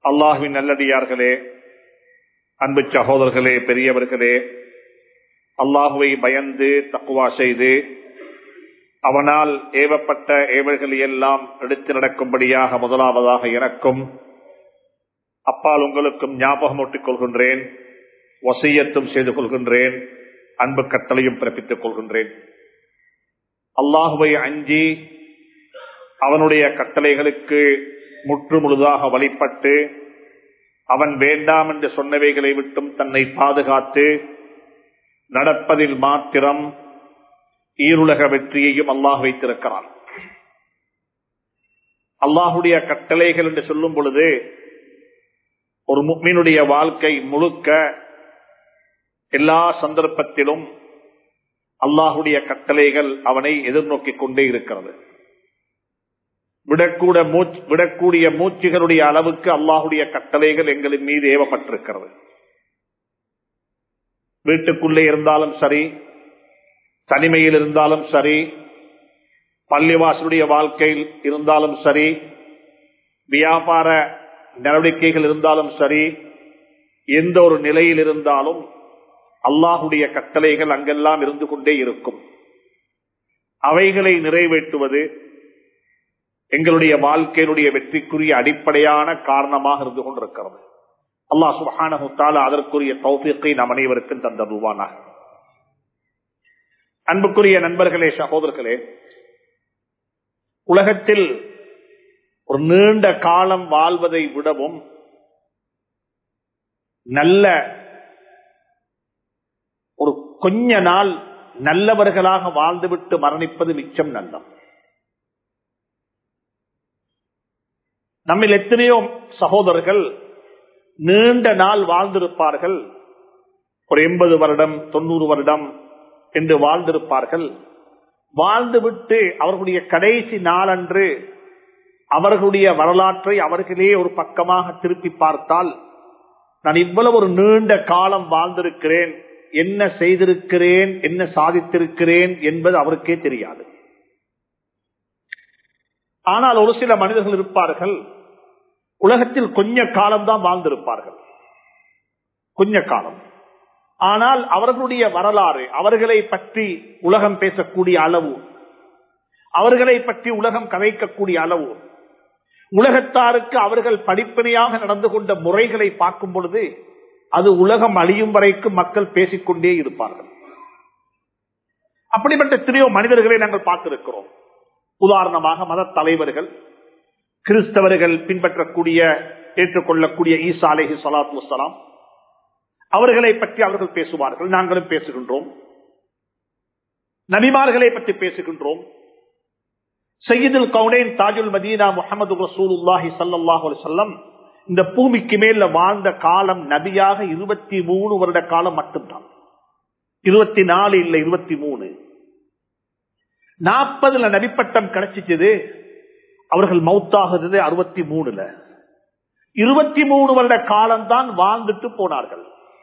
அல்லாஹுவின் நல்லடியார்களே அன்பு சகோதரர்களே பெரியவர்களே அல்லாஹுவை பயந்து தக்குவா செய்து அவனால் ஏவப்பட்ட ஏவல்களை எல்லாம் எடுத்து நடக்கும்படியாக முதலாவதாக எனக்கும் அப்பால் உங்களுக்கும் ஞாபகம் ஊட்டிக் கொள்கின்றேன் வசியத்தும் செய்து கொள்கின்றேன் அன்பு கட்டளையும் பிறப்பித்துக் கொள்கின்றேன் அல்லாஹுவை அஞ்சி அவனுடைய கட்டளைகளுக்கு முற்று முழுதாக வழிபட்டு அவன் வேண்டாம் என்று சொன்னவைகளை விட்டும் தன்னை பாதுகாத்து நடப்பதில் மாத்திரம் ஈருலக வெற்றியையும் அல்லாஹ் வைத்திருக்கிறான் அல்லாஹுடைய கட்டளைகள் என்று சொல்லும் பொழுது ஒரு முக்மீனுடைய வாழ்க்கை முழுக்க எல்லா சந்தர்ப்பத்திலும் அல்லாஹுடைய கட்டளைகள் அவனை எதிர்நோக்கிக் கொண்டே இருக்கிறது விடக்கூட விடக்கூடிய மூச்சுகளுடைய அளவுக்கு அல்லாஹுடைய கட்டளைகள் எங்களின் மீது ஏவப்பட்டிருக்கிறது வீட்டுக்குள்ளே இருந்தாலும் சரி தனிமையில் இருந்தாலும் சரி பள்ளிவாசலுடைய வாழ்க்கையில் இருந்தாலும் சரி வியாபார நடவடிக்கைகள் இருந்தாலும் சரி எந்த ஒரு நிலையில் இருந்தாலும் அல்லாஹுடைய கட்டளைகள் அங்கெல்லாம் இருந்து கொண்டே இருக்கும் அவைகளை நிறைவேற்றுவது எங்களுடைய வாழ்க்கையினுடைய வெற்றிக்குரிய அடிப்படையான காரணமாக இருந்து கொண்டிருக்கிறது அல்லா சுபானகுத்தால அதற்குரிய தௌபியத்தை நம் அனைவருக்கும் தந்தருவானாக அன்புக்குரிய நண்பர்களே சகோதரர்களே உலகத்தில் ஒரு நீண்ட காலம் வாழ்வதை விடவும் நல்ல ஒரு கொஞ்ச நாள் நல்லவர்களாக வாழ்ந்துவிட்டு மரணிப்பது மிச்சம் நல்லம் நம்மில் எத்தனையோ சகோதரர்கள் நீண்ட நாள் வாழ்ந்திருப்பார்கள் ஒரு எண்பது வருடம் தொண்ணூறு வருடம் என்று வாழ்ந்திருப்பார்கள் வாழ்ந்துவிட்டு அவர்களுடைய கடைசி நாளன்று அவர்களுடைய வரலாற்றை அவர்களே ஒரு பக்கமாக திருப்பி பார்த்தால் நான் இவ்வளவு ஒரு நீண்ட காலம் வாழ்ந்திருக்கிறேன் என்ன செய்திருக்கிறேன் என்ன சாதித்திருக்கிறேன் என்பது அவருக்கே தெரியாது ஆனால் ஒரு சில மனிதர்கள் இருப்பார்கள் உலகத்தில் கொஞ்ச காலம்தான் வாழ்ந்திருப்பார்கள் கொஞ்ச காலம் ஆனால் அவர்களுடைய வரலாறு அவர்களை பற்றி உலகம் பேசக்கூடிய அளவு அவர்களை பற்றி உலகம் கதைக்கக்கூடிய அளவு உலகத்தாருக்கு அவர்கள் படிப்பனையாக நடந்து கொண்ட முறைகளை பார்க்கும் பொழுது அது உலகம் அழியும் வரைக்கும் மக்கள் பேசிக்கொண்டே இருப்பார்கள் அப்படிப்பட்ட எத்தனையோ மனிதர்களை நாங்கள் பார்த்திருக்கிறோம் உதாரணமாக மத தலைவர்கள் கிறிஸ்தவர்கள் பின்பற்றக்கூடிய ஏற்றுக்கொள்ளக்கூடிய ஈசா அலேஹி சலாத்து வலாம் அவர்களை பற்றி அவர்கள் பேசுவார்கள் நாங்களும் பேசுகின்றோம் நபிமார்களை பற்றி பேசுகின்றோம் சையீதுல் கவுனேன் தாஜுல் மதீனா முகமது ரசூலுல்லாஹி சல்லாஹூ சொல்லம் இந்த பூமிக்கு மேல வாழ்ந்த காலம் நபியாக இருபத்தி மூணு வருட காலம் மட்டும்தான் இருபத்தி நாலு இல்லை இருபத்தி மூணு நாற்பதுல நபிப்பட்டம் கிடைச்சிச்சது அவர்கள் மவுத்தாகுது அறுபத்தி மூணுல இருபத்தி மூணு வருட காலம்தான் வாழ்ந்துட்டு போனார்கள்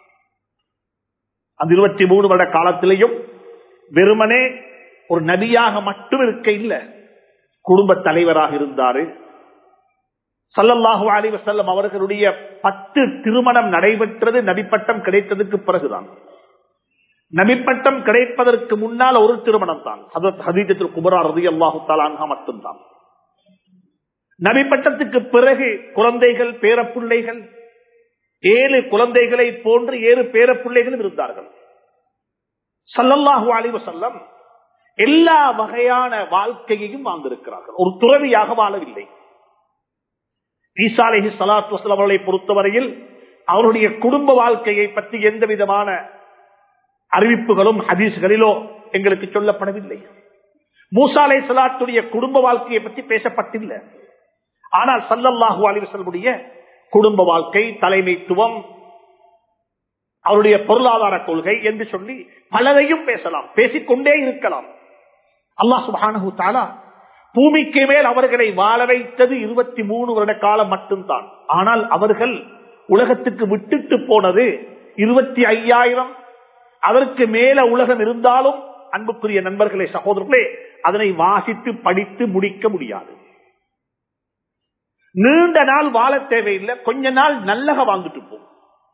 அந்த இருபத்தி மூணு வருட காலத்திலையும் வெறுமனே ஒரு நபியாக மட்டும் இருக்க இல்லை குடும்ப தலைவராக இருந்தாரு சல்லல்லாஹு அலி வசல்லம் அவர்களுடைய பத்து திருமணம் நடைபெற்றது நபிப்பட்டம் கிடைத்ததுக்கு பிறகுதான் நபிப்பட்டம் கிடைப்பதற்கு முன்னால் ஒரு திருமணம் தான் ஹதீஜத்தில் குமரா ரதி அல்லாஹு தாலான்ஹா மட்டும்தான் நபிப்பட்டத்துக்கு பிறகு குழந்தைகள் பேரப்பிள்ளைகள் ஏழு குழந்தைகளை போன்று ஏழு பேரப்பிள்ளைகளும் இருந்தார்கள் சல்லல்லாஹு அலி வசல்லம் எல்லா வகையான வாழ்க்கையையும் வாழ்ந்திருக்கிறார்கள் ஒரு துறவியாக வாழவில்லை ஈசாலேஹி சலாத் வசலம் அவர்களை பொறுத்தவரையில் அவருடைய குடும்ப வாழ்க்கையை பற்றி எந்த விதமான அறிவிப்புகளும் ஹதீஸ்களிலோ எங்களுக்கு சொல்லப்படவில்லை மூசாலை சலாத்துடைய குடும்ப வாழ்க்கையை பற்றி பேசப்பட்டில்லை ஆனால் சல்லல்லாஹு அலிவசல்லுடைய குடும்ப வாழ்க்கை தலைமைத்துவம் அவருடைய பொருளாதார கொள்கை என்று சொல்லி பலரையும் பேசலாம் பேசிக்கொண்டே இருக்கலாம் அல்லாஹ் சுபானு தாலா பூமிக்கு மேல் அவர்களை வாழ வைத்தது இருபத்தி மூணு வருட காலம் மட்டும்தான் ஆனால் அவர்கள் உலகத்துக்கு விட்டுட்டு போனது இருபத்தி ஐயாயிரம் அதற்கு மேல உலகம் இருந்தாலும் அன்புக்குரிய நண்பர்களே சகோதரர்களே அதனை வாசித்து படித்து முடிக்க முடியாது நீண்ட நாள் வாழ தேவையில்லை கொஞ்ச நாள் நல்லக வாழ்ந்துட்டு போகும்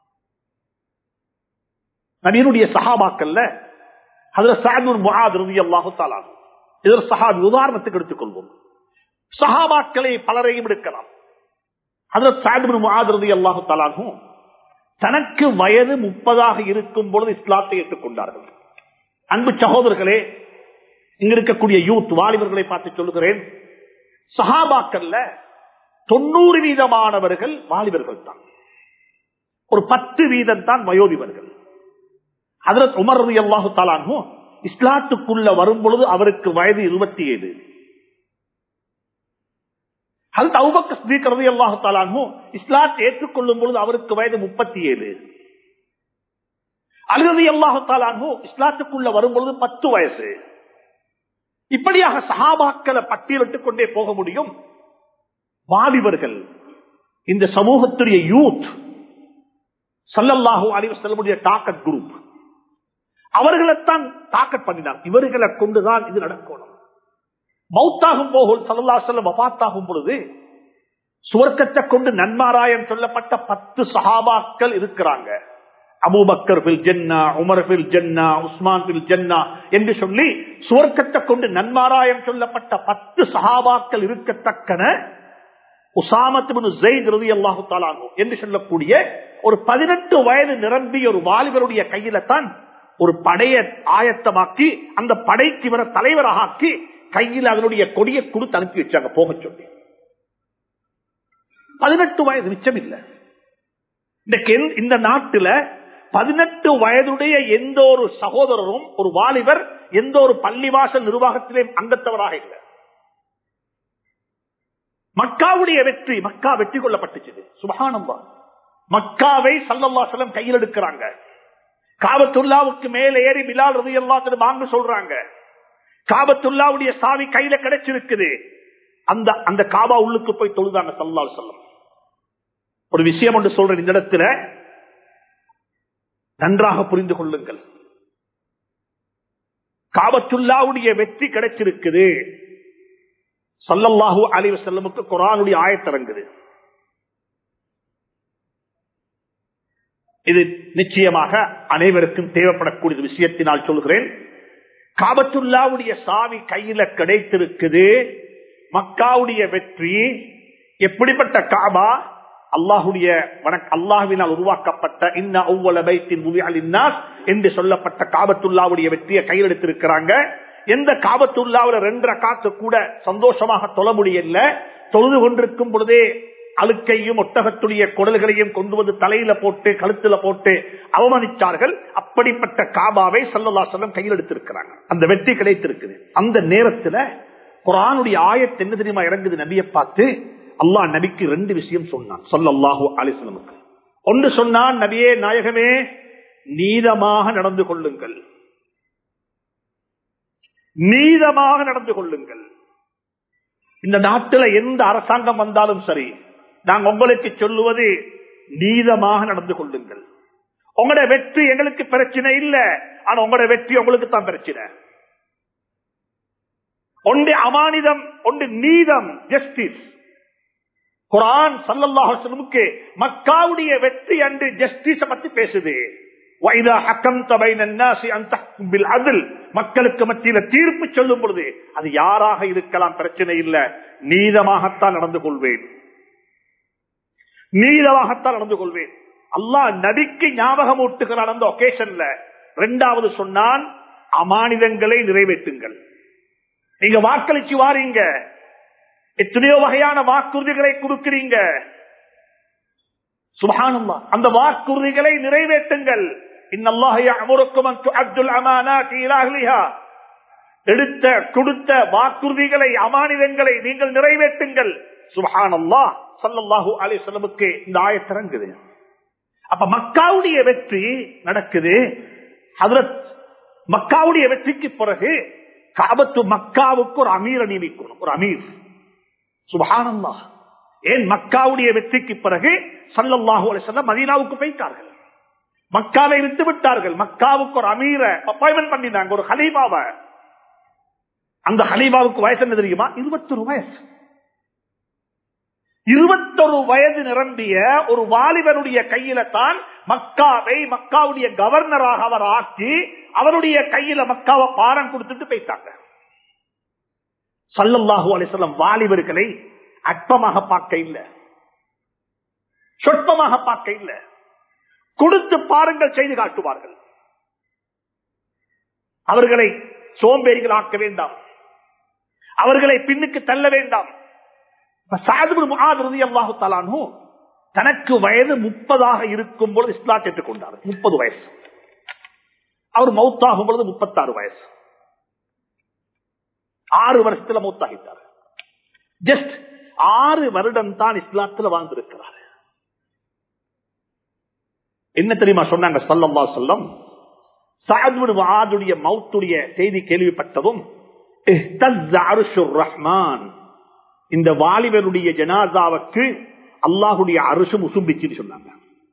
நபியினுடைய சஹாபாக்கள்ல அதுல சாதூர் முகாதிருதி அல்லாஹு தாலாகும் இது ஒரு சஹாபி உதாரணத்துக்கு எடுத்துக்கொள்வோம் சஹாபாக்களை பலரையும் எடுக்கலாம் அதுல சாதூர் முகாதிருதி அல்லாஹு தாலாகும் தனக்கு வயது முப்பதாக இருக்கும் பொழுது இஸ்லாத்தை ஏற்றுக்கொண்டார்கள் அன்பு சகோதரர்களே இங்க இருக்கக்கூடிய யூத் வாலிபர்களை பார்த்து சொல்லுகிறேன் சஹாபாக்கள்ல தொண்ணூறு வீதமானவர்கள் வாலிபர்கள் தான் ஒரு பத்து வீதம் தான் வயோதிபர்கள் அதற்கு உமர் ரதி அல்லாஹு தாலானும் இஸ்லாத்துக்குள்ள வரும் பொழுது அவருக்கு வயது இருபத்தி ஏழு அது அவுபக்க ஸ்பீக்கர் ரதி அல்லாஹு தாலானும் இஸ்லாத்தை ஏற்றுக்கொள்ளும் பொழுது அவருக்கு வயது முப்பத்தி ஏழு அலுவதி அல்லாஹு தாலானும் இஸ்லாத்துக்குள்ள வரும் பொழுது பத்து வயசு இப்படியாக சஹாபாக்களை பட்டியலிட்டுக் கொண்டே போக முடியும் வாலிபர்கள் இந்த சமூகத்துடைய யூத் சல்லல்லாஹு அலிவசல்லமுடைய டாக்கட் குரூப் அவர்களைத்தான் தாக்கட் பண்ணினார் இவர்களை கொண்டுதான் இது நடக்கணும் மௌத்தாகும் போகுல் சல்லா செல்லம் வபாத்தாகும் பொழுது சுவர்க்கத்தை கொண்டு நன்மாராயம் சொல்லப்பட்ட பத்து சஹாபாக்கள் இருக்கிறாங்க அபூபக்கர் பில் ஜென்னா உமர் பில் ஜென்னா உஸ்மான் பில் ஜென்னா என்று சொல்லி சுவர்க்கத்தை கொண்டு நன்மாராயம் சொல்லப்பட்ட பத்து சஹாபாக்கள் இருக்கத்தக்கன என்று சொல்லக்கூடிய ஒரு பதினெட்டு வயது நிரம்பிய ஒரு வாலிபருடைய கையில தான் ஒரு படைய ஆயத்தமாக்கி அந்த படைக்கு இவரை தலைவராக ஆக்கி கையில் அதனுடைய கொடியை கொடுத்து அனுப்பி வச்சாங்க போக சொல்லி பதினெட்டு வயது மிச்சம் இல்லை இந்த நாட்டுல பதினெட்டு வயதுடைய எந்த ஒரு சகோதரரும் ஒரு வாலிபர் எந்த ஒரு பள்ளிவாசல் நிர்வாகத்திலே அங்கத்தவராக இல்லை மக்காவுடைய வெற்றி மக்கா வெற்றி கொள்ளப்பட்டுச்சு சுபகானம்பா மக்காவை சல்லல்லா செல்லம் கையில் எடுக்கிறாங்க காபத்துல்லாவுக்கு மேல ஏறி பிலால் ரதி எல்லாத்திலும் வாங்க சொல்றாங்க காபத்துல்லாவுடைய சாவி கையில கிடைச்சிருக்குது அந்த அந்த காபா உள்ளுக்கு போய் தொழுதாங்க சல்லால் செல்லம் ஒரு விஷயம் ஒன்று சொல்றேன் இந்த இடத்துல நன்றாக புரிந்து கொள்ளுங்கள் காபத்துல்லாவுடைய வெற்றி கிடைச்சிருக்குது சல்லல்லாஹூ அலி வசல்லமுக்கு குரானுடைய ஆயத்திறங்குது இது நிச்சயமாக அனைவருக்கும் தேவைப்படக்கூடிய விஷயத்தினால் சொல்கிறேன் காபத்துல்லாவுடைய சாவி கையில கிடைத்திருக்குது மக்காவுடைய வெற்றி எப்படிப்பட்ட காபா அல்லாஹுடைய அல்லாஹுவினால் உருவாக்கப்பட்ட இன்ன ஒவ்வொரு பைத்தின் என்று சொல்லப்பட்ட காபத்துல்லாவுடைய வெற்றியை கையில் எடுத்திருக்கிறாங்க எந்த காபத்துள்ளாவில் ரெண்டரை காத்து கூட சந்தோஷமாக தொழ முடியல தொழுது கொண்டிருக்கும் பொழுதே அழுக்கையும் ஒட்டகத்துடைய குடல்களையும் கொண்டு வந்து தலையில போட்டு கழுத்துல போட்டு அவமானித்தார்கள் அப்படிப்பட்ட காபாவை சல்லல்லா சொல்லம் கையில் எடுத்திருக்கிறாங்க அந்த வெற்றி கிடைத்திருக்குது அந்த நேரத்துல குரானுடைய ஆயத்து என்ன தெரியுமா இறங்குது நபியை பார்த்து அல்லாஹ் நபிக்கு ரெண்டு விஷயம் சொன்னான் சொல்லல்லாஹு அலிஸ்லமுக்கு ஒன்று சொன்னான் நபியே நாயகமே நீதமாக நடந்து கொள்ளுங்கள் நீதமாக நடந்து கொள்ளுங்கள் இந்த நாட்டில் எந்த அரசாங்கம் வந்தாலும் சரி நாங்க உங்களுக்கு சொல்லுவது நீதமாக நடந்து கொள்ளுங்கள் உங்களோட வெற்றி எங்களுக்கு பிரச்சனை இல்ல ஆனா உங்களோட வெற்றி உங்களுக்கு தான் பிரச்சனை ஒன்று அமானிதம் ஒன்று நீதம் ஜஸ்டிஸ் குரான் சல்லல்லாஹுக்கு மக்காவுடைய வெற்றி அன்று ஜஸ்டிஸ பத்தி பேசுது மக்களுக்கு மத்தியில தீர்ப்பு சொல்லும் பொழுது அது யாராக இருக்கலாம் பிரச்சனை இல்ல நீதமாகத்தான் நடந்து கொள்வேன் நீதமாகத்தான் நடந்து கொள்வேன் அல்லாஹ் நபிக்கு ஞாபகம் ஊட்டுகிறான் அந்த ஒகேஷன்ல ரெண்டாவது சொன்னான் அமானிதங்களை நிறைவேற்றுங்கள் நீங்க வாக்களிச்சு வாரீங்க எத்தனையோ வகையான வாக்குறுதிகளை கொடுக்கிறீங்க சுபானம்மா அந்த வாக்குறுதிகளை நிறைவேற்றுங்கள் எடுத்த கொடுத்த வாக்குறுதிகளை அமானிதங்களை நீங்கள் நிறைவேற்றுங்கள் சுபஹானல்லா சல்லல்லாஹு அலி சொல்லமுக்கு இந்த ஆயத்திறங்குது அப்ப மக்காவுடைய வெற்றி நடக்குது ஹதரத் மக்காவுடைய வெற்றிக்கு பிறகு காபத்து மக்காவுக்கு ஒரு அமீர் நியமிக்கணும் ஒரு அமீர் சுபஹானல்லா ஏன் மக்காவுடைய வெற்றிக்கு பிறகு சல்லல்லாஹு அலிசல்ல மதீனாவுக்கு போயிட்டார்கள் மக்காவை விட்டு விட்டார்கள் மக்காவுக்கு ஒரு அமீர அப்பாயின்மெண்ட் பண்ணினாங்க ஒரு ஹலீபாவை அந்த ஹலீபாவுக்கு வயசு என்ன தெரியுமா இருபத்தொரு வயசு இருபத்தொரு வயது நிரம்பிய ஒரு வாலிபனுடைய கையில தான் மக்காவை மக்காவுடைய கவர்னராக அவர் ஆக்கி அவருடைய கையில மக்காவை பாரம் கொடுத்துட்டு போயிட்டாங்க சல்லல்லாஹு அலிசல்லம் வாலிபர்களை அற்பமாக பார்க்க இல்லை சொற்பமாக பார்க்க இல்லை கொடுத்து பாருங்கள் செய்து காட்டுவார்கள் அவர்களை சோம்பேறிகள் ஆக்க வேண்டாம் அவர்களை பின்னுக்கு தள்ள வேண்டாம் அல்லாஹு தலானு தனக்கு வயது முப்பதாக இருக்கும் பொழுது இஸ்லாத் ஏற்றுக்கொண்டார் முப்பது வயசு அவர் மௌத்தாகும் பொழுது முப்பத்தாறு வயசு ஆறு வருஷத்துல மௌத்தாகிட்டார் ஜஸ்ட் ஆறு வருடம் தான் இஸ்லாத்துல வாழ்ந்திருக்கிறார் என்ன தெரியுமா சொன்னாங்க சொல்லம்பா சொல்லம் சாதுடைய மௌத்துடைய செய்தி கேள்விப்பட்டதும் ரஹ்மான் இந்த வாலிபருடைய ஜனாதாவுக்கு அல்லாஹுடைய அரசும் உசும்பிச்சுன்னு சொன்னாங்க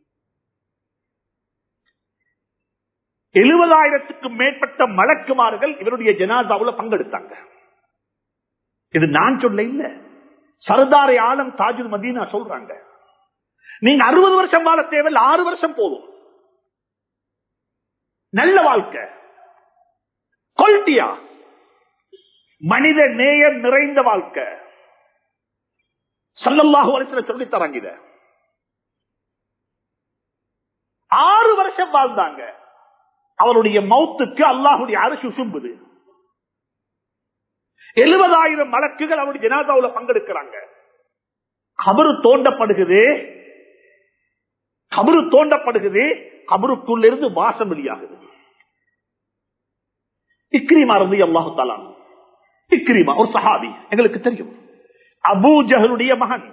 எழுபதாயிரத்துக்கும் மேற்பட்ட மலக்குமார்கள் இவருடைய ஜனாதாவுல பங்கெடுத்தாங்க இது நான் சொல்ல இல்ல சர்தாரை ஆலம் தாஜுல் மதீனா சொல்றாங்க நீங்க அறுபது வருஷம் வாழ தேவையில்லை ஆறு வருஷம் போதும் நல்ல வாழ்க்கை கொல்டியா மனித நேயம் நிறைந்த வாழ்க்கை சல்லல்லாஹு வருஷத்துல சொல்லி தராங்க இத ஆறு வருஷம் வாழ்ந்தாங்க அவருடைய மௌத்துக்கு அல்லாஹுடைய அரசு சும்புது எழுபதாயிரம் வழக்குகள் அவருடைய ஜனாதாவில் பங்கெடுக்கிறாங்க கபரு தோண்டப்படுகிறது கபரு தோண்டப்படுகிறது கபருக்குள்ள இருந்து வாசம் வெளியாகுது இக்ரிமா இருந்து அல்லாஹு தாலான் இக்ரிமா ஒரு சஹாபி எங்களுக்கு தெரியும் அபூ ஜஹலுடைய மகன்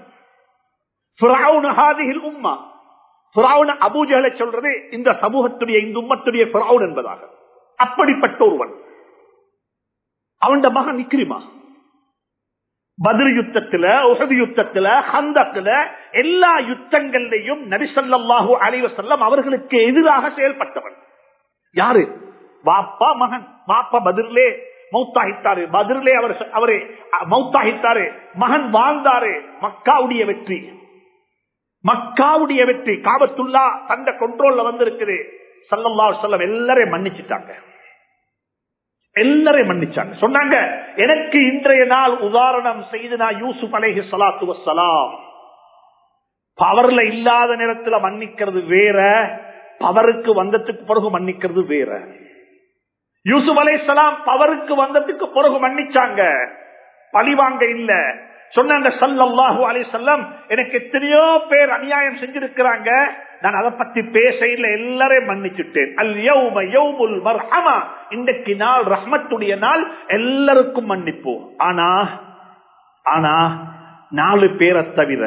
உம்மா அபூஜகலை சொல்றது இந்த சமூகத்துடைய இந்த உம்மத்துடைய பிராவுன் என்பதாக அப்படிப்பட்ட ஒருவன் அவன் மகன் இக்ரிமா பதில் யுத்தத்துல உகது யுத்தத்துல ஹந்தத்துல எல்லா யுத்தங்கள்லையும் நபிசல்லாஹு அலைவசல்லம் அவர்களுக்கு எதிராக செயல்பட்டவன் யாரு வாப்பா மகன் வாப்பா பதிலே மௌத்தாகித்தாரு பதிலே அவர் அவரை மௌத்தாகித்தாரு மகன் வாழ்ந்தாரு மக்காவுடைய வெற்றி மக்காவுடைய வெற்றி காபத்துல்லா தந்த கண்ட்ரோல்ல வந்திருக்குது சல்லல்லா சொல்லம் எல்லாரையும் மன்னிச்சுட்டாங்க எல்லாரையும் மன்னிச்சாங்க சொன்னாங்க எனக்கு இன்றைய நாள் உதாரணம் செய்து நான் யூசுப் அலேஹி சலாத்து வசலாம் பவர்ல இல்லாத நேரத்துல மன்னிக்கிறது வேற பவருக்கு வந்ததுக்கு பிறகு மன்னிக்கிறது வேற யூசுப் அலை சலாம் பவருக்கு வந்ததுக்கு பிறகு மன்னிச்சாங்க பழிவாங்க இல்ல சொன்னாங்க சல்லாஹூ அலி செல்லம் எனக்கு எத்தனையோ பேர் அநியாயம் செஞ்சிருக்கிறாங்க நான் அதை பத்தி பேச இல்ல எல்லாரையும் மன்னிச்சுட்டேன் அல் யௌம யௌமுல் மர்ஹமா இன்றைக்கு நாள் ரஹ்மத்துடைய நாள் எல்லாருக்கும் மன்னிப்போம் ஆனா ஆனா நாலு பேரை தவிர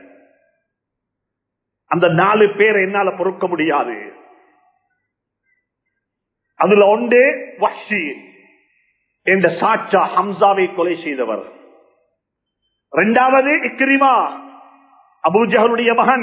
அந்த நாலு பேரை என்னால பொறுக்க முடியாது அதுல ஒன்று வஷி என்ற சாச்சா ஹம்சாவை கொலை செய்தவர் இரண்டாவது இக்ரிமா அபூஜகனுடைய மகன்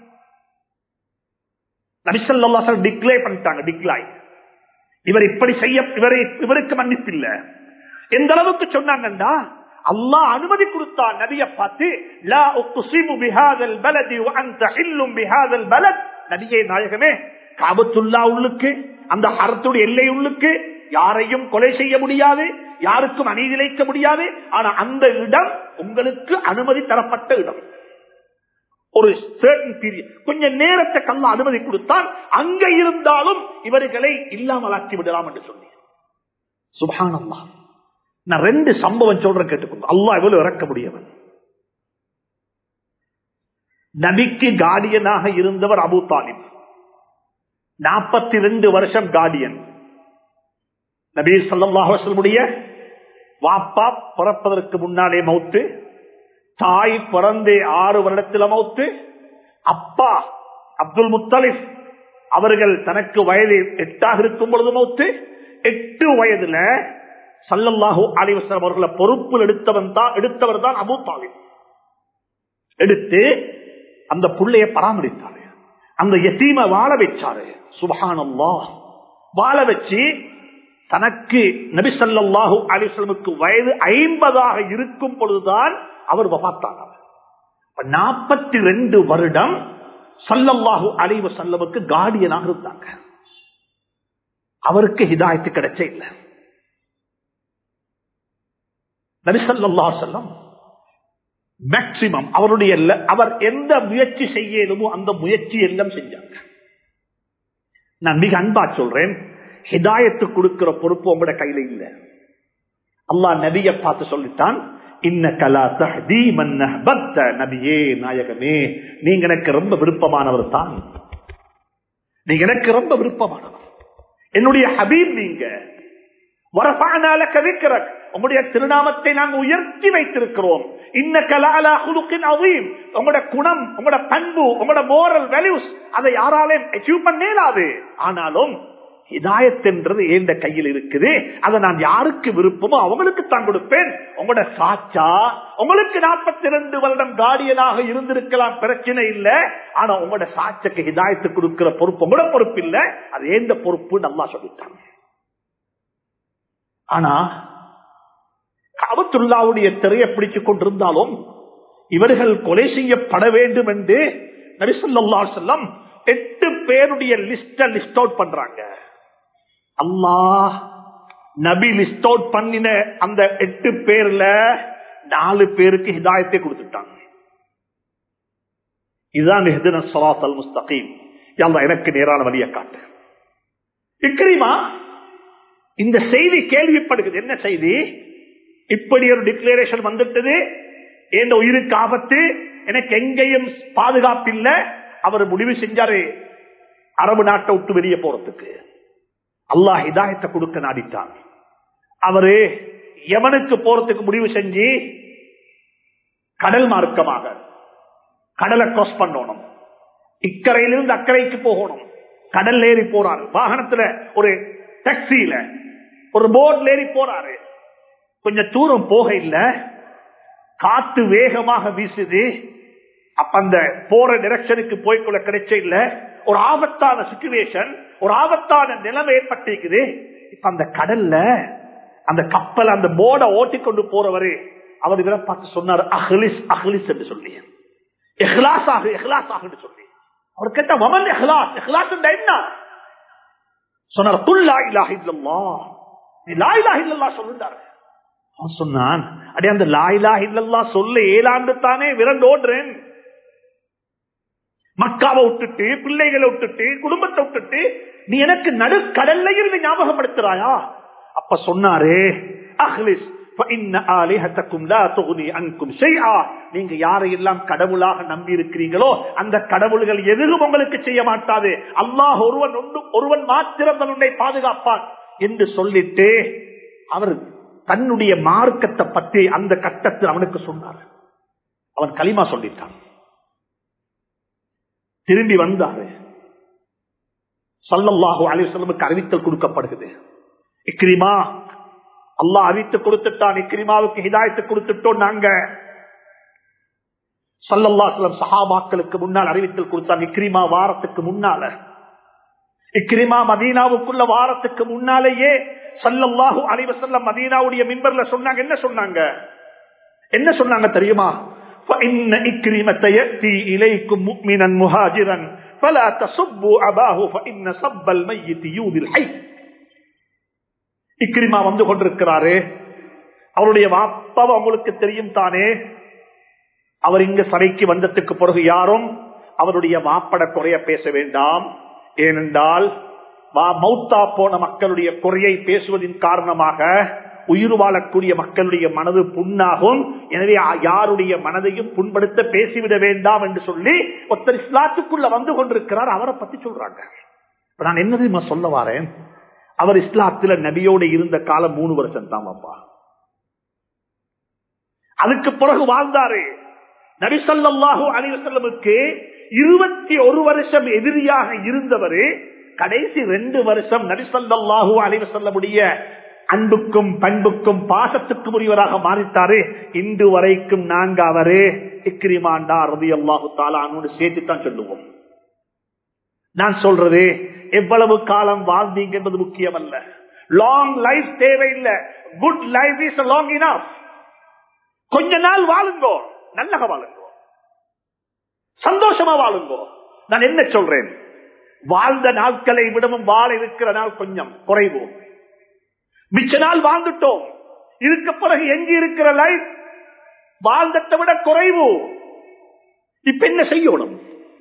நபிசல்லா டிக்ளே பண்ணிட்டாங்க டிக்ளாய் இவர் இப்படி செய்ய இவரை இவருக்கு மன்னிப்பில்ல எந்த அளவுக்கு சொன்னாங்கண்டா அல்லாஹ் அனுமதி கொடுத்தான் நபிய பார்த்து லா உக்ஸிமு பிஹாதல் பலதி வஅன்த ஹில்லும் பிஹாதல் பலத் நபியே நாயகமே காபத்துல்லா உள்ளுக்கு அந்த அறத்துடைய எல்லை உள்ளுக்கு யாரையும் கொலை செய்ய முடியாது யாருக்கும் அநீதிழைக்க முடியாது ஆனா அந்த இடம் உங்களுக்கு அனுமதி தரப்பட்ட இடம் ஒரு பீரியட் கொஞ்ச நேரத்தை கல்ல அனுமதி கொடுத்தால் அங்க இருந்தாலும் இவர்களை இல்லாமலாக்கி விடலாம் என்று சொன்னேன் சுபானல்லா நான் ரெண்டு சம்பவம் சொல்றேன் கேட்டுக்கோங்க அல்லா எவ்வளவு இறக்க முடியவன் நபிக்கு கார்டியனாக இருந்தவர் அபு தாலிப் நாற்பத்தி ரெண்டு வருஷம் கார்டியன் நபி சொல்லாஹுடைய வாப்பா பிறப்பதற்கு முன்னாலே மௌத்து தாய் பிறந்தே ஆறு வருடத்தில மௌத்து அப்பா அப்துல் முத்தலிப் அவர்கள் தனக்கு வயது எட்டாக இருக்கும் பொழுது மௌத்து எட்டு வயதுல சல்லல்லாஹூ அலிவசலம் அவர்களை பொறுப்பில் எடுத்தவன் தான் எடுத்தவர் தான் அபு தாலிப் எடுத்து அந்த புள்ளைய பராமரித்தாரு அந்த எத்தீம வாழ வச்சாரு சுபகானல்லா வாழ வச்சு தனக்கு நபிசல்லாஹு அலிஸ்லமுக்கு வயது ஐம்பதாக இருக்கும் பொழுதுதான் அவர் வபாத்தானார் நாற்பத்தி ரெண்டு வருடம் சல்லல்லாஹு அலைவ சல்லமுக்கு கார்டியனாக இருந்தாங்க அவருக்கு ஹிதாயத்து கிடைச்ச இல்லை நரிசல்லா செல்லம் மேக்சிமம் அவருடைய அவர் எந்த முயற்சி செய்யணுமோ அந்த முயற்சி எல்லாம் செஞ்சாங்க நான் மிக அன்பா சொல்றேன் ஹிதாயத்து கொடுக்கிற பொறுப்பு உங்களோட கையில இல்ல அல்லா நபிய பார்த்து சொல்லிட்டான் இன்ன கலா தஹ்தி மன்ன பக்த நபியே நாயகமே நீங்க எனக்கு ரொம்ப விருப்பமானவர் தான் நீங்க எனக்கு ரொம்ப விருப்பமானவர் என்னுடைய ஹபீப் நீங்க வரபானால கவிக்கிற உங்களுடைய திருநாமத்தை நாங்கள் உயர்த்தி வைத்திருக்கிறோம் இன்ன கலாலா குலுக்கின் அவீம் உங்களோட குணம் உங்களோட பண்பு உங்களோட மோரல் வேல்யூஸ் அதை யாராலையும் அச்சீவ் பண்ணேலாது ஆனாலும் ஹிதாயத் என்றது ஏந்த கையில் இருக்குது அதை நான் யாருக்கு விருப்பமோ அவங்களுக்கு தான் கொடுப்பேன் உங்களோட சாச்சா உங்களுக்கு நாற்பத்தி ரெண்டு வருடம் கார்டியனாக இருந்திருக்கலாம் பிரச்சனை இல்லை ஆனா உங்களோட சாட்சக்கு ஹிதாயத்து கொடுக்கிற பொறுப்பு உங்களோட பொறுப்பு இல்லை அது ஏந்த பொறுப்பு நல்லா சொல்லிட்டாங்க ஆனா காபத்துல்லாவுடைய திரையை பிடித்துக் கொண்டிருந்தாலும் இவர்கள் கொலை செய்யப்பட வேண்டும் என்று நரிசல்லா செல்லம் எட்டு பேருடைய லிஸ்ட லிஸ்ட் அவுட் பண்றாங்க அல்லாஹ் நபி லிஸ்ட் அவுட் பண்ணின அந்த எட்டு பேர்ல நாலு பேருக்கு ஹிதாயத்தை கொடுத்துட்டாங்க இதுதான் சலாத் அல் முஸ்தகீம் எனக்கு நேரான வழியை காட்டு இக்ரிமா இந்த செய்தி கேள்விப்படுகிறது என்ன செய்தி இப்படி ஒரு டிக்ளரேஷன் வந்துட்டது என் உயிருக்கு ஆபத்து எனக்கு எங்கேயும் பாதுகாப்பு இல்லை அவர் முடிவு செஞ்சாரு அரபு நாட்டை விட்டு வெளியே போறதுக்கு அல்லாஹ் ஹிதாயத்தை கொடுக்க நாடிட்டான் அவரு யமனுக்கு போறதுக்கு முடிவு செஞ்சு கடல் மார்க்கமாக கடலை கிராஸ் பண்ணணும் இக்கரையிலிருந்து அக்கறைக்கு போகணும் கடல் ஏறி போறாரு வாகனத்துல ஒரு டாக்ஸியில ஒரு போர்ட்ல ஏறி போறாரு கொஞ்சம் தூரம் போக இல்ல காத்து வேகமாக வீசுது அப்ப அந்த போற டிரெக்ஷனுக்கு போய்கொள்ள கிடைச்ச இல்ல ஒரு ஆபத்தான சுச்சுவேஷன் ஒரு ஆபத்தான நிலைமை ஏற்பட்டிருக்குது இப்ப அந்த கடல்ல அந்த கப்பல் அந்த போர்டை ஓட்டிக்கொண்டு போறவரு அவர் இவரை பார்த்து சொன்னார் அஹ்லிஸ் அஹ்லிஸ் என்று சொல்லி எஹ்லாஸ் ஆகு எஹ்லாஸ் ஆகுன்னு சொல்லி அவர் கேட்ட மமன் எஹ்லாஸ் எஹ்லாஸ் என்ன சொன்னார் துல்லா இலாஹ் இல்லல்லா நீ லா இலாஹ் இல்லல்லா சொல்லுண்டாரு அவன் சொன்னான் அடே அந்த லா இலாஹ் இல்லல்லா சொல்ல ஏழாண்டு தானே விரண்டு ஓடுறேன் மக்காவை விட்டுட்டு பிள்ளைகளை விட்டுட்டு குடும்பத்தை விட்டுட்டு நீ எனக்கு நடு கடல்ல இருந்து ஞாபகப்படுத்துறாயா அப்ப சொன்னாரு அஹ்லிஸ் நீங்க யாரையெல்லாம் கடவுளாக நம்பி இருக்கிறீங்களோ அந்த கடவுள்கள் எதுவும் உங்களுக்கு செய்ய மாட்டாது அல்லாஹ் ஒருவன் ஒருவன் மாத்திரம் தன்னுடைய பாதுகாப்பான் என்று சொல்லிட்டு அவர் தன்னுடைய மார்க்கத்தை பற்றி அந்த கட்டத்தில் அவனுக்கு சொன்னார் அவன் களிமா சொல்லிட்டான் திரும்பி வந்தாரு சல்லல்லாஹு அலிசல்லமுக்கு அறிவித்தல் கொடுக்கப்படுகிறது இக்ரிமா அல்லாஹ் அறிவித்து கொடுத்துட்டான் இக்ரிமாவுக்கு ஹிதாயத்து கொடுத்துட்டோம் நாங்க சல்லல்லாஸ்லம் சஹாபாக்களுக்கு முன்னால் அறிவித்தல் கொடுத்தான் இக்ரிமா வாரத்துக்கு முன்னால இக்ரிமா மதீனாவுக்குள்ள வாரத்துக்கு முன்னாலேயே சல்லல்லாஹு அலைவசல்லம் மதீனாவுடைய மின்பர்ல சொன்னாங்க என்ன சொன்னாங்க என்ன சொன்னாங்க தெரியுமா فإن إكرمة يأتي إليكم مؤمنا مهاجرا فلا تصبوا أباه فإن صب الميت يؤذي الحي இக்ரிமா வந்து கொண்டிருக்கிறாரு அவருடைய வாப்பாவை உங்களுக்கு தெரியும் தானே அவர் இங்க சபைக்கு வந்ததுக்கு பிறகு யாரும் அவருடைய வாப்பட குறைய பேச வேண்டாம் ஏனென்றால் மௌத்தா போன மக்களுடைய குறையை பேசுவதன் காரணமாக உயிர் வாழக்கூடிய மக்களுடைய மனது புண்ணாகும் எனவே யாருடைய மனதையும் புண்படுத்த பேசிவிட வேண்டாம் என்று சொல்லி ஒருத்தர் இஸ்லாத்துக்குள்ள வந்து கொண்டிருக்கிறார் அவரை பத்தி சொல்றாங்க நான் என்ன தெரியுமா சொல்ல வரேன் அவர் இஸ்லாத்துல நபியோட இருந்த காலம் மூணு வருஷம் தான் அப்பா அதுக்கு பிறகு வாழ்ந்தாரு நபி சொல்லாஹு அலிவசல்லமுக்கு இருபத்தி ஒரு வருஷம் எதிரியாக இருந்தவர் கடைசி ரெண்டு வருஷம் நபிசல்லாஹு அலிவசல்லமுடைய அன்புக்கும் பண்புக்கும் பாசத்துக்கும் உரியவராக மாறித்தாரு இன்று வரைக்கும் நாங்க அவரு இக்ரிமாண்டா ரதி அல்லாஹு தாலானோடு சேர்த்து தான் சொல்லுவோம் நான் சொல்றது எவ்வளவு காலம் வாழ்ந்தீங்க என்பது முக்கியம் அல்ல லாங் லைஃப் தேவையில்லை good life is long enough கொஞ்ச நாள் வாழுங்கோ நல்லக வாழுங்கோ சந்தோஷமா வாழுங்கோ நான் என்ன சொல்றேன் வாழ்ந்த நாட்களை விடவும் வாழ இருக்கிற நாள் கொஞ்சம் குறைவு மிச்ச நாள் வாழ்ந்துட்டோம் இதுக்கு பிறகு எங்க இருக்கிற லைஃப் வாழ்ந்ததை விட குறைவு இப்ப என்ன செய்யணும்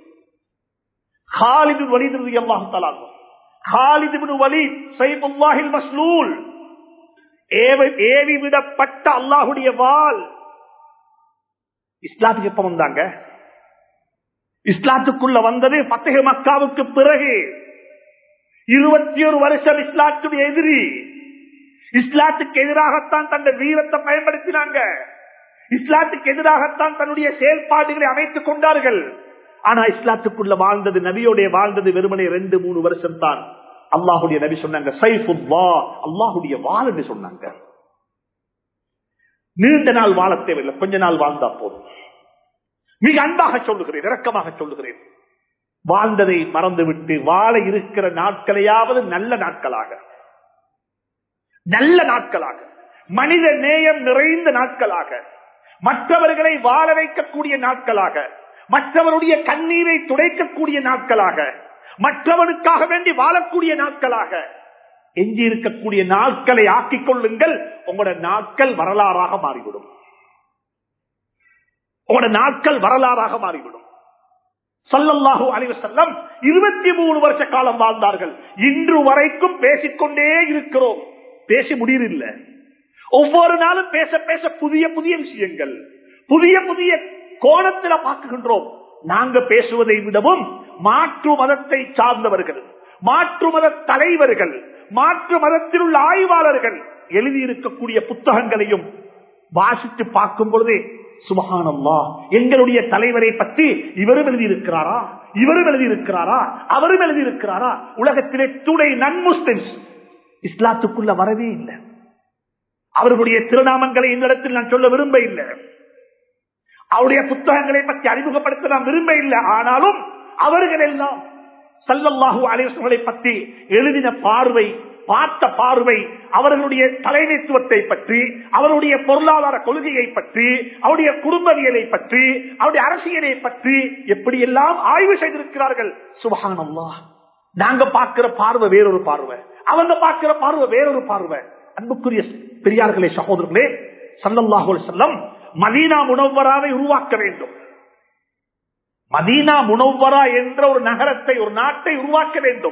ஹாலிது வலிது அல்லாஹு ஹாலிது வலி சைபுல்லாஹில் மஸ்லூல் ஏவி விடப்பட்ட அல்லாஹுடைய வால் இஸ்லாத்துக்கு எப்ப வந்தாங்க இஸ்லாத்துக்குள்ள வந்தது பத்தக மக்காவுக்கு பிறகு இருபத்தி ஒரு வருஷம் இஸ்லாத்துடைய எதிரி இஸ்லாத்துக்கு எதிராகத்தான் தன்னுடைய வீரத்தை பயன்படுத்தினாங்க இஸ்லாத்துக்கு எதிராகத்தான் தன்னுடைய செயல்பாடுகளை அமைத்துக் கொண்டார்கள் ஆனா இஸ்லாத்துக்குள்ள வாழ்ந்தது நபியோடைய வாழ்ந்தது வெறுமனே ரெண்டு மூணு வருஷம் தான் அல்லாஹுடைய நபி சொன்னாங்க சைஃபுல்லா அல்லாஹுடைய வால் என்று சொன்னாங்க நீண்ட நாள் வாழ தேவையில்லை கொஞ்ச நாள் வாழ்ந்தா போதும் மிக அன்பாக சொல்லுகிறேன் இரக்கமாக சொல்லுகிறேன் வாழ்ந்ததை மறந்துவிட்டு வாழ இருக்கிற நாட்களையாவது நல்ல நாட்களாக நல்ல நாட்களாக மனித நேயம் நிறைந்த நாட்களாக மற்றவர்களை வாழ வைக்கக்கூடிய நாட்களாக மற்றவருடைய கண்ணீரை துடைக்கக்கூடிய நாட்களாக மற்றவனுக்காக வேண்டி வாழக்கூடிய நாட்களாக எஞ்சி இருக்கக்கூடிய நாட்களை ஆக்கிக் கொள்ளுங்கள் உங்களோட நாட்கள் வரலாறாக மாறிவிடும் உங்களோட நாட்கள் வரலாறாக மாறிவிடும் சல்லல்லாஹு அலிவசல்லம் இருபத்தி மூணு வருஷ காலம் வாழ்ந்தார்கள் இன்று வரைக்கும் பேசிக்கொண்டே இருக்கிறோம் பேசி முடியல ஒவ்வொரு நாளும் பேச பேச புதிய புதிய விஷயங்கள் புதிய புதிய கோணத்தில் பார்க்குகின்றோம் நாங்க பேசுவதை விடவும் மாற்று மதத்தை சார்ந்தவர்கள் மாற்று மத தலைவர்கள் மாற்று மதத்தில் உள்ள ஆய்வாளர்கள் எழுதியிருக்கக்கூடிய புத்தகங்களையும் வாசித்து பார்க்கும் பொழுதே சுபகானம்மா எங்களுடைய தலைவரை பற்றி இவரும் எழுதியிருக்கிறாரா இவரும் எழுதியிருக்கிறாரா அவரும் எழுதியிருக்கிறாரா உலகத்திலே துணை நன்முஸ்லிம்ஸ் இஸ்லாத்துக்குள்ள வரவே இல்லை அவர்களுடைய திருநாமங்களை இந்த இடத்தில் நான் சொல்ல விரும்ப இல்லை அவருடைய புத்தகங்களை பற்றி அறிமுகப்படுத்த நான் விரும்ப இல்லை ஆனாலும் அவர்கள் எல்லாம் சல்லல்லாஹு அலைவசங்களை பற்றி எழுதின பார்வை பார்த்த பார்வை அவர்களுடைய தலைமைத்துவத்தை பற்றி அவருடைய பொருளாதார கொள்கையை பற்றி அவருடைய குடும்பவியலை பற்றி அவருடைய அரசியலை பற்றி எப்படியெல்லாம் ஆய்வு செய்திருக்கிறார்கள் சுபகானம்மா நாங்க பார்க்கிற பார்வை வேறொரு பார்வை அவங்க பார்க்கிற பார்வை வேறொரு பார்வை அன்புக்குரிய பெரியார்களே சகோதரர்களே சல்லல்லாஹு செல்லம் மதீனா முனவராவை உருவாக்க வேண்டும் மதீனா முனவரா என்ற ஒரு நகரத்தை ஒரு நாட்டை உருவாக்க வேண்டும்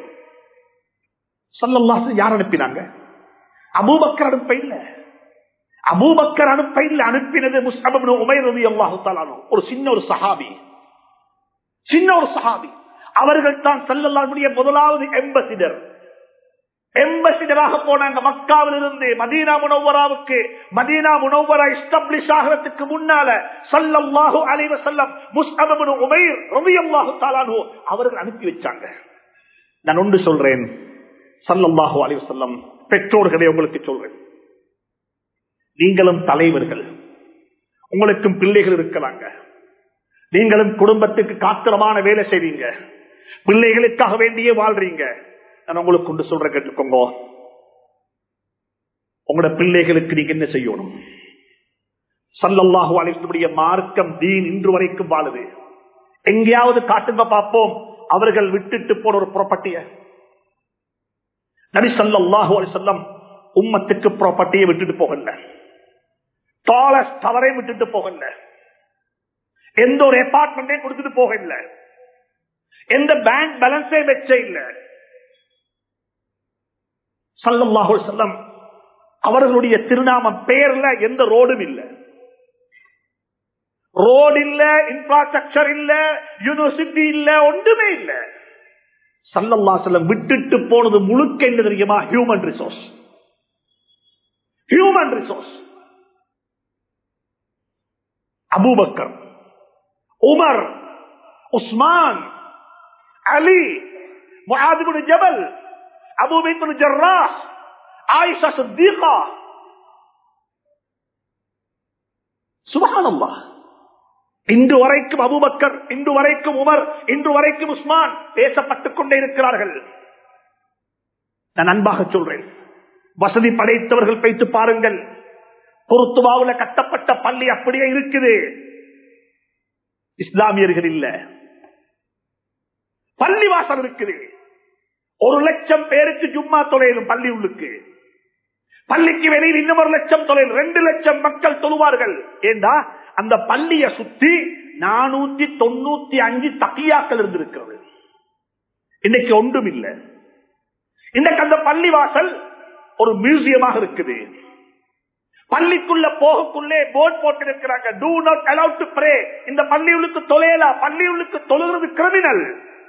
சல்லல்லாஹு யார் அனுப்பினாங்க அபூபக்கர் அனுப்ப இல்ல அபூபக்கர் அனுப்ப இல்ல அனுப்பினது முஸ்தபு உமைர் ரவி அல்லாஹு தாலானோ ஒரு சின்ன ஒரு சஹாபி சின்ன ஒரு சஹாபி அவர்கள் தான் சல்லல்லாஹுடைய முதலாவது எம்பசிடர் எம்பசிடராக போனாங்க மக்காவில் இருந்து மதீனா முனவராவுக்கு மதீனா முனவரா எஸ்டாப்ளிஷ் ஆகிறதுக்கு முன்னால சல்லல்லாஹு அலைவ செல்லம் முஸ்அபு உமைர் ரவியல்லாஹு தாலானு அவர்கள் அனுப்பி வச்சாங்க நான் ஒன்று சொல்றேன் சல்லல்லாஹு அலைவ செல்லம் பெற்றோர்களை உங்களுக்கு சொல்றேன் நீங்களும் தலைவர்கள் உங்களுக்கும் பிள்ளைகள் இருக்கலாங்க நீங்களும் குடும்பத்துக்கு காத்திரமான வேலை செய்வீங்க பிள்ளைகளுக்காக வேண்டியே வாழ்றீங்க நான் உங்களுக்கு கொண்டு சொல்ற கேட்டுக்கோங்க உங்களோட பிள்ளைகளுக்கு நீங்க என்ன செய்யணும் சல்லல்லாஹு அழைக்கக்கூடிய மார்க்கம் தீன் இன்று வரைக்கும் வாழுது எங்கேயாவது காட்டுங்க பார்ப்போம் அவர்கள் விட்டுட்டு போன ஒரு ப்ராப்பர்ட்டிய நபி சல்லாஹு அலி சொல்லம் உம்மத்துக்கு ப்ராப்பர்ட்டியை விட்டுட்டு போகல டாலஸ் டவரை விட்டுட்டு போகல எந்த ஒரு அபார்ட்மெண்டையும் கொடுத்துட்டு போகல எந்த பேங்க் பேலன்ஸே வச்ச இல்லை சல்லல்லாஹு செல்லம் அவர்களுடைய திருநாமம் பெயர்ல எந்த ரோடும் இல்ல ரோடு இல்ல இன்ஃபிராஸ்ட்ரக்சர் இல்ல யூனிவர்சிட்டி இல்ல ஒன்றுமே இல்ல சல்லல்லா செல்லம் விட்டுட்டு போனது முழுக்க என்ன தெரியுமா human resource human resource Abu Bakr Umar Uthman Ali முஹாதிபுல் ஜபல் அபு பைத்துல் ஜர்ரா ஆயிஷா சித்திகா சுபஹானல்லா இன்று வரைக்கும் அபுபக்கர் இன்று வரைக்கும் உமர் இன்று வரைக்கும் உஸ்மான் பேசப்பட்டுக் கொண்டே இருக்கிறார்கள் நான் அன்பாக சொல்றேன் வசதி படைத்தவர்கள் வைத்து பாருங்கள் பொருத்துவாவில் கட்டப்பட்ட பள்ளி அப்படியே இருக்குது இஸ்லாமியர்கள் இல்ல பள்ளிவாசல் இருக்குது ஒரு லட்சம் பேருக்கு ஜும்மா தொலைலும் பள்ளி உள்ளுக்கு பள்ளிக்கு வெளியில் இன்னும் ஒரு லட்சம் தொழில் ரெண்டு லட்சம் மக்கள் தொழுவார்கள் ஏண்டா அந்த பள்ளிய சுத்தி நானூத்தி தொண்ணூத்தி அஞ்சு தக்கியாக்கள் இருந்திருக்கிறது இன்னைக்கு ஒன்றும் இல்லை இன்னைக்கு அந்த பள்ளி வாசல் ஒரு மியூசியமாக இருக்குது பள்ளிக்குள்ள போகக்குள்ளே போர்ட் போட்டிருக்கிறாங்க do not allowed to pray இந்த பள்ளியுளுக்கு தொலையலா பள்ளியுளுக்கு தொழுகிறது கிரிமினல்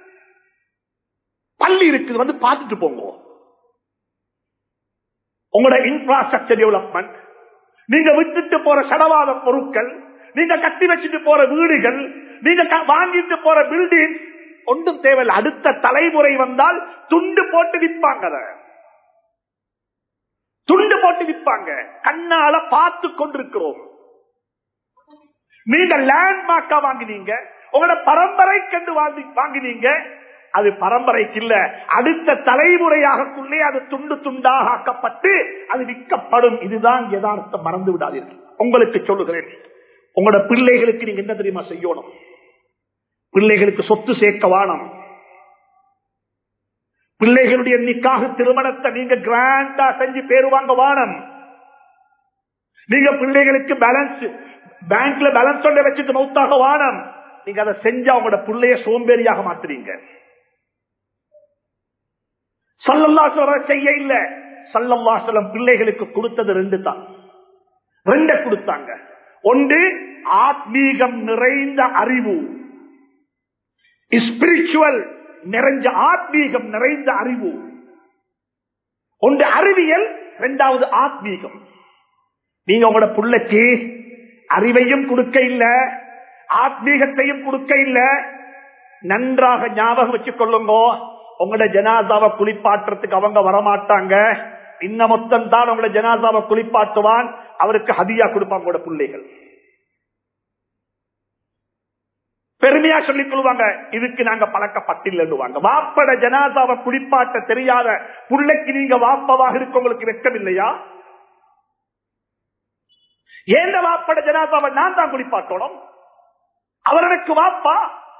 பள்ளி இருக்குது வந்து பார்த்துட்டு போங்க உங்களோட இன்ஃபிராஸ்ட்ரக்சர் டெவலப்மெண்ட் நீங்க விட்டுட்டு போற சடவாத பொருட்கள் நீங்க கட்டி வச்சுட்டு போற வீடுகள் நீங்க க- வாங்கிட்டு போற பில்டிங் ஒன்றும் தேவையில்லை அடுத்த தலைமுறை வந்தால் துண்டு போட்டு விற்பாங்க அதை. துண்டு போட்டு விற்பாங்க கண்ணால பார்த்து கொண்டிருக்கிறோம் நீங்க லேண்ட்மார்க்கா வாங்கினீங்க உங்களோட பரம்பரை கண்டு வாங்கி வாங்கினீங்க அது பரம்பரைக்கு இல்ல அடுத்த தலைமுறையாகக்குள்ளே அது துண்டு துண்டாக ஆக்கப்பட்டு அது விற்கப்படும் இதுதான் யதார்த்தம் மறந்து விடாதீர்கள் உங்களுக்கு சொல்லுகிறேன் உங்களோட பிள்ளைகளுக்கு நீங்க என்ன தெரியுமா செய்யணும் பிள்ளைகளுக்கு சொத்து சேர்க்க வானம் பிள்ளைகளுடைய நிக்காக திருமணத்தை நீங்க கிராண்டா செஞ்சு பேரு வாங்க வானம் நீங்க பிள்ளைகளுக்கு பேலன்ஸ் பேங்க்ல பேலன்ஸ் ஒன்றை வச்சுட்டு மௌத்தாக வானம் நீங்க அதை செஞ்சா உங்களோட பிள்ளைய சோம்பேறியாக மாத்துறீங்க சல்லல்லாசலம் செய்ய இல்ல சல்லல்லாசலம் பிள்ளைகளுக்கு கொடுத்தது ரெண்டு தான் ரெண்ட கொடுத்தாங்க ஒன்று ஆத்மீகம் நிறைந்த அறிவு ஸ்பிரிச்சுவல் நிறைஞ்ச ஆத்மீகம் நிறைந்த அறிவு ஒன்று அறிவியல் இரண்டாவது ஆத்மீகம் நீங்க உங்களோட புள்ளைக்கு அறிவையும் கொடுக்க இல்ல ஆத்மீகத்தையும் கொடுக்க இல்ல நன்றாக ஞாபகம் வச்சுக் கொள்ளுங்க உங்களோட ஜனாதாவை குளிப்பாட்டுறதுக்கு அவங்க வரமாட்டாங்க இன்ன மொத்தம் தான் உங்களோட ஜனாதாவை குளிப்பாட்டுவான் அவருக்கு ஹதியா கொடுப்பாங்க உங்களோட பிள்ளைகள் பெருமையா சொல்லிக் கொள்வாங்க இதுக்கு நாங்க பழக்கப்பட்டில்லைன்னுவாங்க வாப்பட ஜனாதாவை குளிப்பாட்ட தெரியாத புள்ளைக்கு நீங்க வாப்பவாக இருக்க உங்களுக்கு வெட்கம் இல்லையா ஏந்த வாப்பட ஜனாதாவை நான் தான் குளிப்பாட்டணும் அவர்களுக்கு வாப்பா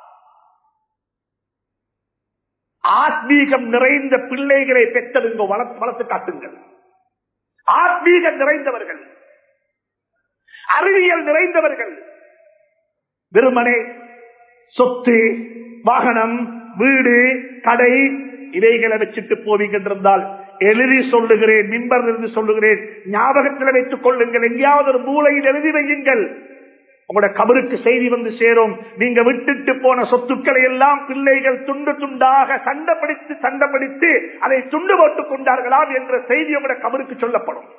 ஆத்மீகம் நிறைந்த பிள்ளைகளை பெற்றதுங்க வளர்த்து வளர்த்து காட்டுங்கள் ஆத்மீகம் நிறைந்தவர்கள் அறிவியல் நிறைந்தவர்கள் வெறுமனே சொத்து வாகனம் வீடு கடை இவைகளை வச்சுட்டு போவீங்க என்றிருந்தால் எழுதி சொல்லுகிறேன் மிம்பர் இருந்து சொல்லுகிறேன் ஞாபகத்தில் வைத்துக் கொள்ளுங்கள் எங்கேயாவது ஒரு மூலையில் எழுதி வையுங்கள் உங்களோட கபருக்கு செய்தி வந்து சேரும் நீங்க விட்டுட்டு போன சொத்துக்களை எல்லாம் பிள்ளைகள் துண்டு துண்டாக சண்டைப்படுத்தி சண்டைப்படுத்தி அதை துண்டு போட்டுக் கொண்டார்களாம் என்ற செய்தி உங்களோட கபருக்கு சொல்லப்படும்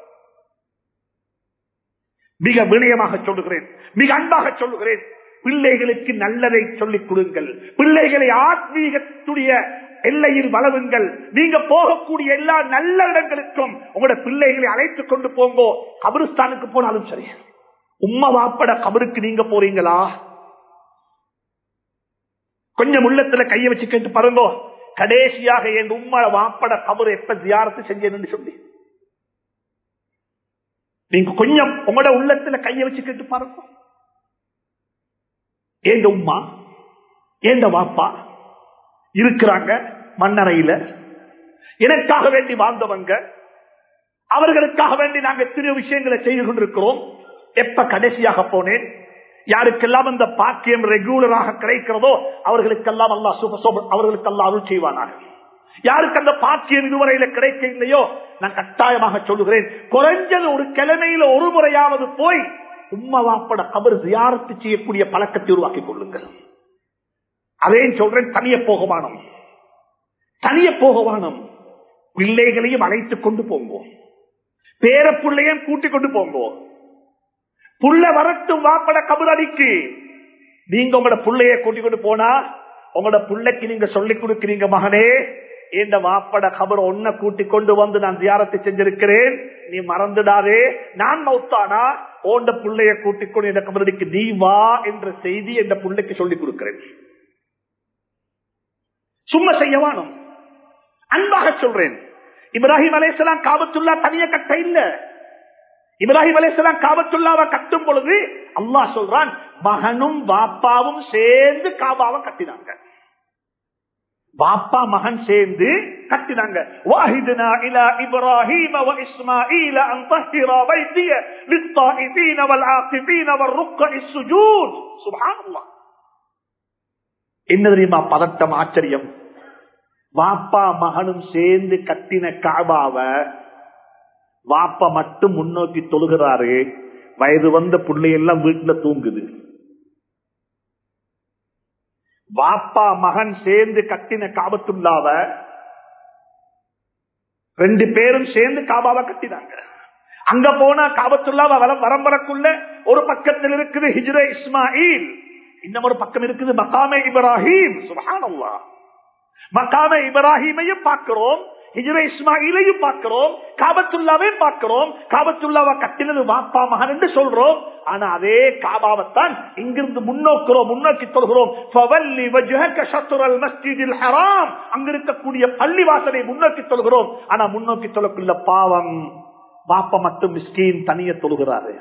மிக வினயமாக சொல்லுகிறேன் மிக அன்பாக சொல்லுகிறேன் பிள்ளைகளுக்கு நல்லதை சொல்லிக் கொடுங்கள் பிள்ளைகளை ஆத்மீகத்துடைய எல்லையில் வளருங்கள் நீங்க போகக்கூடிய எல்லா நல்ல இடங்களுக்கும் உங்களோட பிள்ளைகளை அழைத்துக் கொண்டு போங்கோ கபிரிஸ்தானுக்கு போனாலும் சரி உம்மா வாப்பட கபருக்கு நீங்க போறீங்களா கொஞ்சம் உள்ளத்துல கைய வச்சு கேட்டு பாருங்க கடைசியாக என் உம்மா வாப்பட கபரு எப்ப ஜியாரத்து செஞ்சேன்னு சொல்லி நீங்க கொஞ்சம் உங்களோட உள்ளத்துல கைய வச்சு கேட்டு பாருங்க ஏந்த உம்மா ஏந்த வாப்பா இருக்கிறாங்க மண்ணறையில எனக்காக வேண்டி வாழ்ந்தவங்க அவர்களுக்காக வேண்டி நாங்க எத்தனையோ விஷயங்களை செய்து கொண்டிருக்கிறோம் எப்ப கடைசியாக போனேன் யாருக்கெல்லாம் அந்த பாக்கியம் ரெகுலராக கிடைக்கிறதோ அவர்களுக்கெல்லாம் அல்லா சுபசோப அவர்களுக்கெல்லாம் அருள் செய்வானாக யாருக்கு அந்த பாக்கியம் இதுவரையில கிடைக்க இல்லையோ நான் கட்டாயமாக சொல்லுகிறேன் குறைஞ்சது ஒரு கிழமையில ஒரு முறையாவது போய் உம்மா வாப்பட கபர் ஜியாரத்து செய்யக்கூடிய பழக்கத்தை உருவாக்கிக் கொள்ளுங்கள் அதே சொல்றேன் தனிய போகவானம் தனிய போகவானம் பிள்ளைகளையும் அழைத்துக் கொண்டு போங்கோ பேர பிள்ளையும் கூட்டிக் கொண்டு போங்கோ புள்ள வரட்டும் வாப்பட கபர் அடிக்கு நீங்க உங்களோட புள்ளைய கூட்டிக் கொண்டு போனா உங்களோட புள்ளைக்கு நீங்க சொல்லிக் கொடுக்கிறீங்க மகனே இந்த வாப்பட கபர் ஒன்ன கூட்டிக் கொண்டு வந்து நான் தியாரத்தை செஞ்சிருக்கிறேன் நீ மறந்துடாதே நான் மௌத்தானா ஓண்ட புள்ளைய கூட்டிக் கொண்டு இந்த கபரடிக்கு நீ வா என்ற செய்தி இந்த புள்ளைக்கு சொல்லிக் கொடுக்கிறேன் சும்மா செய்யவானும் அன்பாக சொல்றேன் இப்ராஹிம் அலேசலாம் காபத்துல்லா தனிய கட்ட இல்ல இப்ராஹிம் அலேசலாம் காபத்துல்லாவை கட்டும் பொழுது அல்லாஹ் சொல்றான் மகனும் வாப்பாவும் சேர்ந்து காபாவை கட்டினாங்க வாப்பா மகன் சேர்ந்து கட்டினாங்க வாஹிதுனா இலா இப்ராஹீம வ இஸ்மாஈல அன் தஹிரா பைத்திய லித்தாயிபீன வல் ஆகிபீன வல் ருக்கஇ ஸுஜூத் சுப்ஹானல்லாஹ் என்ன தெரியுமா பதட்டம் ஆச்சரியம் வாப்பா மகனும் சேர்ந்து கட்டின காபாவ வாப்பா மட்டும் முன்னோக்கி தொழுகிறாரு வயது வந்த பிள்ளையெல்லாம் வீட்டுல தூங்குது வாப்பா மகன் சேர்ந்து கட்டின காபத்துள்ளாவ ரெண்டு பேரும் சேர்ந்து காபாவை கட்டினாங்க அங்க போனா காபத்துள்ளாவ வரம்பரக்குள்ள ஒரு பக்கத்தில் இருக்குது ஹிஜ்ர இஸ்மாயில் இன்னும் ஒரு பக்கம் இருக்குது மக்காமே இப்ராஹிம் சுபஹானல்லா மக்காமே இப்ராஹிமையும் பார்க்கிறோம் ஹிஜ்ர இஸ்மாயிலையும் பார்க்கிறோம் காபத்துல்லாவையும் பார்க்கிறோம் காபத்துல்லாவை கட்டினது வாப்பா மகன் என்று சொல்றோம் ஆனா அதே காபாவைத்தான் இங்கிருந்து முன்னோக்கிறோம் முன்னோக்கி சொல்கிறோம் அங்க இருக்கக்கூடிய பள்ளி வாசலை முன்னோக்கி சொல்கிறோம் ஆனா முன்னோக்கி சொல்லக்குள்ள பாவம் வாப்பா மட்டும் மிஸ்கீன் தனிய தொழுகிறாரு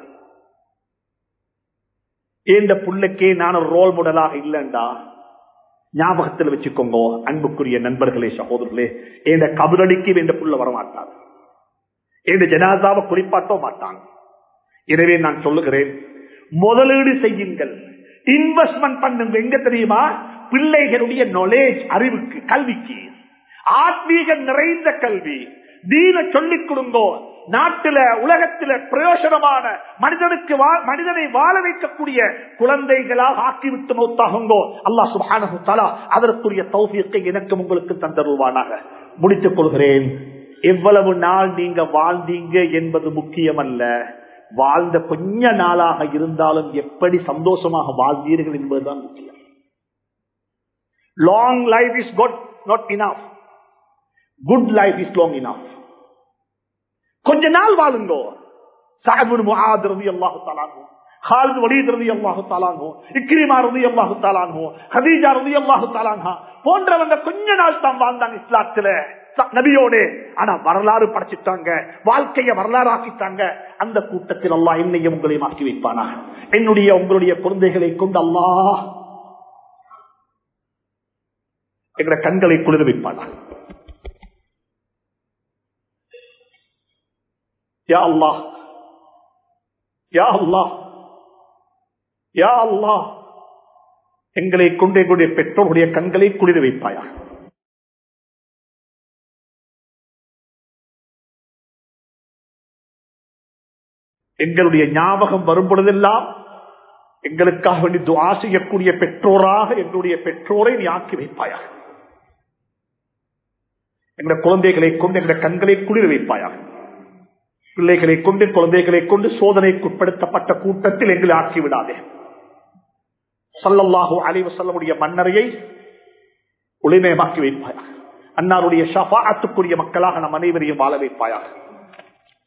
ஏந்த புள்ளைக்கே நான் ஒரு ரோல் மாடலாக இல்லைண்டா ஞாபகத்தில் வச்சுக்கோங்க அன்புக்குரிய நண்பர்களே சகோதரர்களே எந்த கபரடிக்கு எந்த புள்ள வரமாட்டாங்க எந்த ஜனாதாவை குறிப்பாட்டோ மாட்டாங்க எனவே நான் சொல்லுகிறேன் முதலீடு செய்யுங்கள் இன்வெஸ்ட்மெண்ட் பண்ணுங்க எங்க தெரியுமா பிள்ளைகளுடைய நாலேஜ் அறிவுக்கு கல்விக்கு ஆத்மீக நிறைந்த கல்வி தீன சொல்லிக் கொடுங்கோ நாட்டில உலகத்தில பிரயோசனமான மனிதனுக்கு மனிதனை வாழ வைக்கக்கூடிய குழந்தைகளாக ஆக்கிவிட்டு மௌத்தாகுங்கோ அல்லா சுபானு தலா அதற்குரிய தௌசியத்தை எனக்கும் உங்களுக்கு தந்தருவானாக முடித்துக் கொள்கிறேன் எவ்வளவு நாள் நீங்க வாழ்ந்தீங்க என்பது முக்கியமல்ல வாழ்ந்த கொஞ்ச நாளாக இருந்தாலும் எப்படி சந்தோஷமாக வாழ்ந்தீர்கள் என்பதுதான் முக்கியம் long life is good not enough good life is long enough கொஞ்ச நாள் வாழுங்கோ சாஹிபுன் முஆத் ரலியல்லாஹு தஆலா ஹாலித் வலீத் ரலியல்லாஹு தஆலா இக்ரிமா ரலியல்லாஹு தஆலா ஹதீஜா ரலியல்லாஹு தஆலா போன்றவங்க கொஞ்ச நாள் தான் வாழ்ந்தாங்க இஸ்லாத்துல நபியோடு ஆனா வரலாறு படைச்சிட்டாங்க வாழ்க்கைய வரலாறு ஆக்கிட்டாங்க அந்த கூட்டத்தில் அல்லாஹ் என்னையும் உங்களையும் ஆக்கி வைப்பானா என்னுடைய உங்களுடைய குழந்தைகளை கொண்டு அல்லாஹ் எங்களுடைய கண்களை குளிர வைப்பானா யா அல்லாஹ் யா அல்லாஹ் யா அல்லாஹ் எங்களை கொண்டு எங்களுடைய பெற்றோருடைய கண்களை குளிர வைப்பாயா எங்களுடைய ஞாபகம் வரும் பொழுதெல்லாம் எங்களுக்காக வேண்டி துவா செய்யக்கூடிய பெற்றோராக எங்களுடைய பெற்றோரை நீ ஆக்கி வைப்பாயாக எங்களுடைய குழந்தைகளை கொண்டு எங்களுடைய கண்களை குளிர வைப்பாயாக பிள்ளைகளை கொண்டு குழந்தைகளை கொண்டு சோதனைக்குட்படுத்தப்பட்ட கூட்டத்தில் எங்களை ஆக்கிவிடாதே சல்லல்லாஹு அலைவு செல்லமுடைய மன்னரையை ஒளிமயமாக்கி வைப்பாயாக அன்னாருடைய ஷபாத்துக்குரிய மக்களாக நம் அனைவரையும் வாழ வைப்பாயாக